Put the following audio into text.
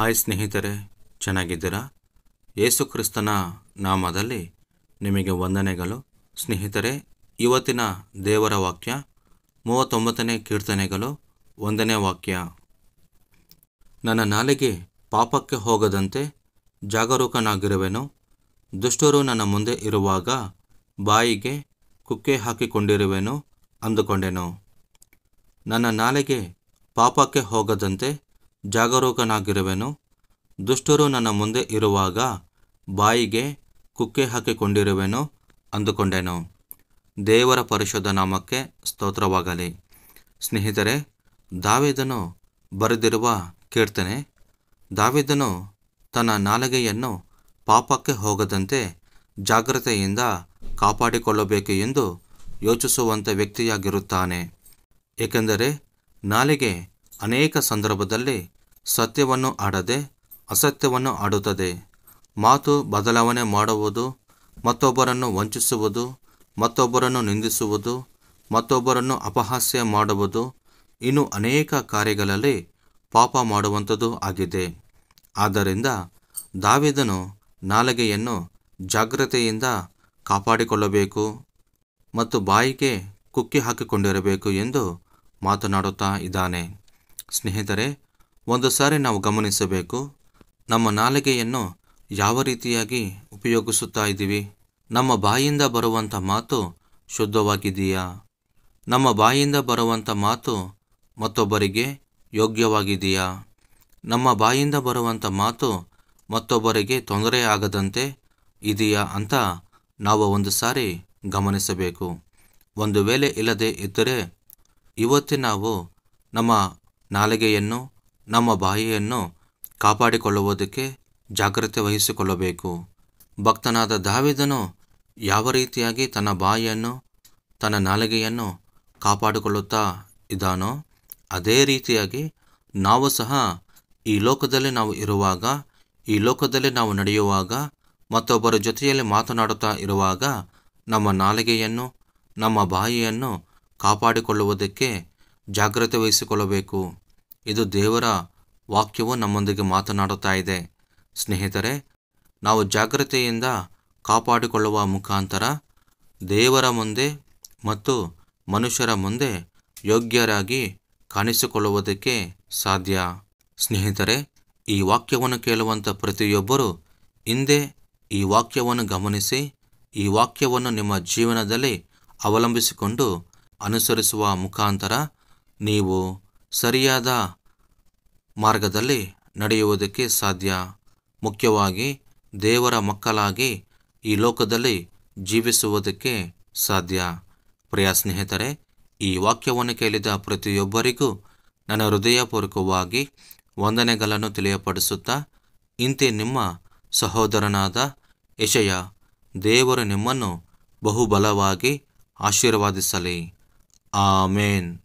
hi ಸ್ನೇಹಿತರೆ ಚೆನ್ನಾಗಿದ್ದೀರಾ ಯೇಸು ಕ್ರಿಸ್ತನ ನಾಮದಲ್ಲಿ ನಿಮಗೆ ವಂದನೆಗಳು ಸ್ನೇಹಿತರೆ ಇವತ್ತಿನ ದೇವರ ವಾಕ್ಯ ಮೂವತ್ತೊಂಬತ್ತನೇ ಕೀರ್ತನೆಗಳು ಒಂದನೇ ವಾಕ್ಯ ನನ್ನ ನಾಲಿಗೆ ಪಾಪಕ್ಕೆ ಹೋಗದಂತೆ ಜಾಗರೂಕನಾಗಿರುವೆನು ದುಷ್ಟರು ನನ್ನ ಮುಂದೆ ಇರುವಾಗ ಬಾಯಿಗೆ ಕುಕ್ಕೆ ಹಾಕಿಕೊಂಡಿರುವೆನು ಅಂದುಕೊಂಡೆನು ನನ್ನ ನಾಲಿಗೆ ಪಾಪಕ್ಕೆ ಹೋಗದಂತೆ ಜಾಗರೂಕನಾಗಿರುವೆನು ದುಷ್ಟರು ನನ್ನ ಮುಂದೆ ಇರುವಾಗ ಬಾಯಿಗೆ ಕುಕ್ಕೆ ಹಾಕಿಕೊಂಡಿರುವೆನು ಅಂದುಕೊಂಡೆನು ದೇವರ ಪರಿಶುದ್ಧ ನಾಮಕ್ಕೆ ಸ್ತೋತ್ರವಾಗಲಿ ಸ್ನೇಹಿತರೆ ದಾವಿದನು ಬರೆದಿರುವ ಕೀರ್ತನೆ ದಾವಿದನು ತನ್ನ ನಾಲಿಗೆಯನ್ನು ಪಾಪಕ್ಕೆ ಹೋಗದಂತೆ ಜಾಗ್ರತೆಯಿಂದ ಕಾಪಾಡಿಕೊಳ್ಳಬೇಕು ಎಂದು ಯೋಚಿಸುವಂಥ ವ್ಯಕ್ತಿಯಾಗಿರುತ್ತಾನೆ ಏಕೆಂದರೆ ನಾಲಿಗೆ ಅನೇಕ ಸಂದರ್ಭದಲ್ಲಿ ಸತ್ಯವನ್ನು ಆಡದೆ ಅಸತ್ಯವನ್ನು ಆಡುತ್ತದೆ ಮಾತು ಬದಲಾವಣೆ ಮಾಡುವುದು ಮತ್ತೊಬ್ಬರನ್ನು ವಂಚಿಸುವುದು ಮತ್ತೊಬ್ಬರನ್ನು ನಿಂದಿಸುವುದು ಮತ್ತೊಬ್ಬರನ್ನು ಅಪಹಾಸ್ಯ ಮಾಡುವುದು ಇನ್ನು ಅನೇಕ ಕಾರ್ಯಗಳಲ್ಲಿ ಪಾಪ ಮಾಡುವಂಥದ್ದು ಆಗಿದೆ ಆದ್ದರಿಂದ ದಾವಿದನು ನಾಲಿಗೆಯನ್ನು ಜಾಗ್ರತೆಯಿಂದ ಕಾಪಾಡಿಕೊಳ್ಳಬೇಕು ಮತ್ತು ಬಾಯಿಗೆ ಕುಕ್ಕಿ ಹಾಕಿಕೊಂಡಿರಬೇಕು ಎಂದು ಮಾತನಾಡುತ್ತಾ ಇದ್ದಾನೆ ಸ್ನೇಹಿತರೆ ಒಂದು ಸಾರಿ ನಾವು ಗಮನಿಸಬೇಕು ನಮ್ಮ ನಾಲಿಗೆಯನ್ನು ಯಾವ ರೀತಿಯಾಗಿ ಉಪಯೋಗಿಸುತ್ತಾ ಇದ್ದೀವಿ ನಮ್ಮ ಬಾಯಿಂದ ಬರುವಂಥ ಮಾತು ಶುದ್ಧವಾಗಿದೆಯಾ ನಮ್ಮ ಬಾಯಿಂದ ಬರುವಂಥ ಮಾತು ಮತ್ತೊಬ್ಬರಿಗೆ ಯೋಗ್ಯವಾಗಿದೆಯಾ ನಮ್ಮ ಬಾಯಿಂದ ಬರುವಂಥ ಮಾತು ಮತ್ತೊಬ್ಬರಿಗೆ ತೊಂದರೆ ಆಗದಂತೆ ಇದೆಯಾ ಅಂತ ನಾವು ಒಂದು ಸಾರಿ ಗಮನಿಸಬೇಕು ಒಂದು ವೇಳೆ ಇಲ್ಲದೆ ಇದ್ದರೆ ಇವತ್ತೇ ನಾವು ನಮ್ಮ ನಾಲಿಗೆಯನ್ನು ನಮ್ಮ ಬಾಯಿಯನ್ನು ಕಾಪಾಡಿಕೊಳ್ಳುವುದಕ್ಕೆ ಜಾಗ್ರತೆ ವಹಿಸಿಕೊಳ್ಳಬೇಕು ಭಕ್ತನಾದ ದಾವಿದನು ಯಾವ ರೀತಿಯಾಗಿ ತನ್ನ ಬಾಯಿಯನ್ನು ತನ್ನ ನಾಲಿಗೆಯನ್ನು ಕಾಪಾಡಿಕೊಳ್ಳುತ್ತಾ ಇದ್ದಾನೋ ಅದೇ ರೀತಿಯಾಗಿ ನಾವು ಸಹ ಈ ಲೋಕದಲ್ಲಿ ನಾವು ಇರುವಾಗ ಈ ಲೋಕದಲ್ಲಿ ನಾವು ನಡೆಯುವಾಗ ಮತ್ತೊಬ್ಬರ ಜೊತೆಯಲ್ಲಿ ಮಾತನಾಡುತ್ತಾ ಇರುವಾಗ ನಮ್ಮ ನಾಲಿಗೆಯನ್ನು ನಮ್ಮ ಬಾಯಿಯನ್ನು ಕಾಪಾಡಿಕೊಳ್ಳುವುದಕ್ಕೆ ಜಾಗ್ರತೆ ವಹಿಸಿಕೊಳ್ಳಬೇಕು ಇದು ದೇವರ ವಾಕ್ಯವು ನಮ್ಮೊಂದಿಗೆ ಮಾತನಾಡುತ್ತಾ ಇದೆ ಸ್ನೇಹಿತರೆ ನಾವು ಜಾಗ್ರತೆಯಿಂದ ಕಾಪಾಡಿಕೊಳ್ಳುವ ಮುಖಾಂತರ ದೇವರ ಮುಂದೆ ಮತ್ತು ಮನುಷ್ಯರ ಮುಂದೆ ಯೋಗ್ಯರಾಗಿ ಕಾಣಿಸಿಕೊಳ್ಳುವುದಕ್ಕೆ ಸಾಧ್ಯ ಸ್ನೇಹಿತರೆ ಈ ವಾಕ್ಯವನ್ನು ಕೇಳುವಂಥ ಪ್ರತಿಯೊಬ್ಬರು ಹಿಂದೆ ಈ ವಾಕ್ಯವನ್ನು ಗಮನಿಸಿ ಈ ವಾಕ್ಯವನ್ನು ನಿಮ್ಮ ಜೀವನದಲ್ಲಿ ಅವಲಂಬಿಸಿಕೊಂಡು ಅನುಸರಿಸುವ ಮುಖಾಂತರ ನೀವು ಸರಿಯಾದ ಮಾರ್ಗದಲ್ಲಿ ನಡೆಯುವುದಕ್ಕೆ ಸಾಧ್ಯ ಮುಖ್ಯವಾಗಿ ದೇವರ ಮಕ್ಕಳಾಗಿ ಈ ಲೋಕದಲ್ಲಿ ಜೀವಿಸುವುದಕ್ಕೆ ಸಾಧ್ಯ ಪ್ರಿಯ ಸ್ನೇಹಿತರೆ ಈ ವಾಕ್ಯವನ್ನು ಕೇಳಿದ ಪ್ರತಿಯೊಬ್ಬರಿಗೂ ನನ್ನ ಹೃದಯಪೂರ್ವಕವಾಗಿ ವಂದನೆಗಳನ್ನು ತಿಳಿಯಪಡಿಸುತ್ತಾ ಇಂತೆ ನಿಮ್ಮ ಸಹೋದರನಾದ ಯಶಯ ದೇವರು ನಿಮ್ಮನ್ನು ಬಹುಬಲವಾಗಿ ಆಶೀರ್ವಾದಿಸಲಿ ಆಮೇನ್